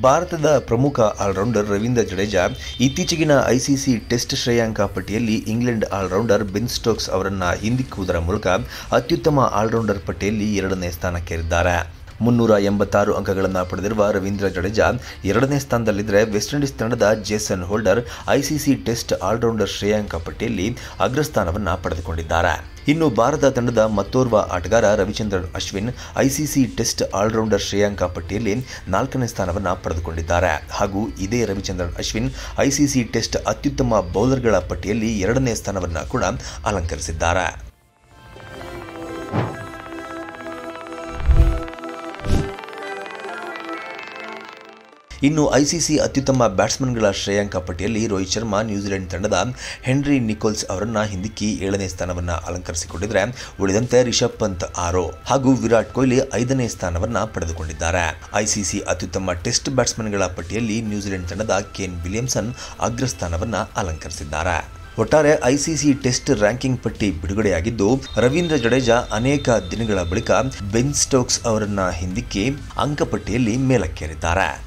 ಭಾರತದ ಪ್ರಮುಖ ಆಲ್ರೌಂಡರ್ ರವೀಂದ್ರ ಜಡೇಜಾ ಇತ್ತೀಚೆಗಿನ ಐಸಿಸಿ ಟೆಸ್ಟ್ ಶ್ರೇಯಾಂಕ ಪಟ್ಟಿಯಲ್ಲಿ ಇಂಗ್ಲೆಂಡ್ ಆಲ್ರೌಂಡರ್ ಬೆನ್ ಸ್ಟೋಕ್ಸ್ ಅವರನ್ನ ಹಿಂದಿಕ್ಕುವುದರ ಮೂಲಕ ಅತ್ಯುತ್ತಮ ಆಲ್ರೌಂಡರ್ ಪಟ್ಟಿಯಲ್ಲಿ ಎರಡನೇ ಸ್ಥಾನಕ್ಕೇರಿದ್ದಾರೆ ಮುನ್ನೂರ ಎಂಬತ್ತಾರು ಅಂಕಗಳನ್ನು ಪಡೆದಿರುವ ರವೀಂದ್ರ ಜಡೇಜಾ ಎರಡನೇ ಸ್ಥಾನದಲ್ಲಿದ್ದರೆ ವೆಸ್ಟ್ ಇಂಡೀಸ್ ತಂಡದ Jason Holder ICC Test allrounder ಶ್ರೇಯಾಂಕ ಪಟ್ಟಿಯಲ್ಲಿ ಅಗ್ರಸ್ಥಾನವನ್ನು ಪಡೆದುಕೊಂಡಿದ್ದಾರೆ ಇನ್ನು ಭಾರತ ತಂಡದ ಮತ್ತೋರ್ವ ಆಟಗಾರ Ravichandran Ashwin ICC Test allrounder ಶ್ರೇಯಾಂಕ ಪಟ್ಟಿಯಲ್ಲಿ ನಾಲ್ಕನೇ ಸ್ಥಾನವನ್ನು ಪಡೆದುಕೊಂಡಿದ್ದಾರೆ ಹಾಗೂ ಇದೇ ರವಿಚಂದ್ರನ್ ಅಶ್ವಿನ್ ಐಸಿಸಿ ಟೆಸ್ಟ್ ಅತ್ಯುತ್ತಮ ಬೌಲರ್ಗಳ ಪಟ್ಟಿಯಲ್ಲಿ ಎರಡನೇ ಸ್ಥಾನವನ್ನು ಕೂಡ ಅಲಂಕರಿಸಿದ್ದಾರೆ ಇನ್ನು ಐಸಿಸಿ ಅತ್ಯುತ್ತಮ ಬ್ಯಾಟ್ಸ್ಮನ್ಗಳ ಶ್ರೇಯಾಂಕ ಪಟ್ಟಿಯಲ್ಲಿ ರೋಹಿತ್ ಶರ್ಮಾ ನ್ಯೂಜಿಲೆಂಡ್ ತಂಡದ ಹೆನ್ರಿ ನಿಕೋಲ್ಸ್ ಅವರನ್ನ ಹಿಂದಿಕ್ಕಿ ಏಳನೇ ಸ್ಥಾನವನ್ನು ಅಲಂಕರಿಸಿಕೊಂಡಿದ್ರೆ ಉಳಿದಂತೆ ರಿಷಬ್ ಪಂತ್ ಆರು ಹಾಗೂ ವಿರಾಟ್ ಕೊಹ್ಲಿ ಐದನೇ ಸ್ಥಾನವನ್ನ ಪಡೆದುಕೊಂಡಿದ್ದಾರೆ ಐಸಿಸಿ ಅತ್ಯುತ್ತಮ ಟೆಸ್ಟ್ ಬ್ಯಾಟ್ಸ್ಮನ್ಗಳ ಪಟ್ಟಿಯಲ್ಲಿ ನ್ಯೂಜಿಲೆಂಡ್ ತಂಡದ ಕೇನ್ ವಿಲಿಯಮ್ಸನ್ ಅಗ್ರಸ್ಥಾನವನ್ನ ಅಲಂಕರಿಸಿದ್ದಾರೆ ಒಟ್ಟಾರೆ ಐಸಿಸಿ ಟೆಸ್ಟ್ ರ್ಯಾಂಕಿಂಗ್ ಪಟ್ಟಿ ಬಿಡುಗಡೆಯಾಗಿದ್ದು ರವೀಂದ್ರ ಜಡೇಜಾ ಅನೇಕ ದಿನಗಳ ಬಳಿಕ ಬೆನ್ ಸ್ಟೋಕ್ಸ್ ಅವರನ್ನ ಹಿಂದಿಕ್ಕಿ ಅಂಕಪಟ್ಟಿಯಲ್ಲಿ ಮೇಲಕ್ಕೇರಿದ್ದಾರೆ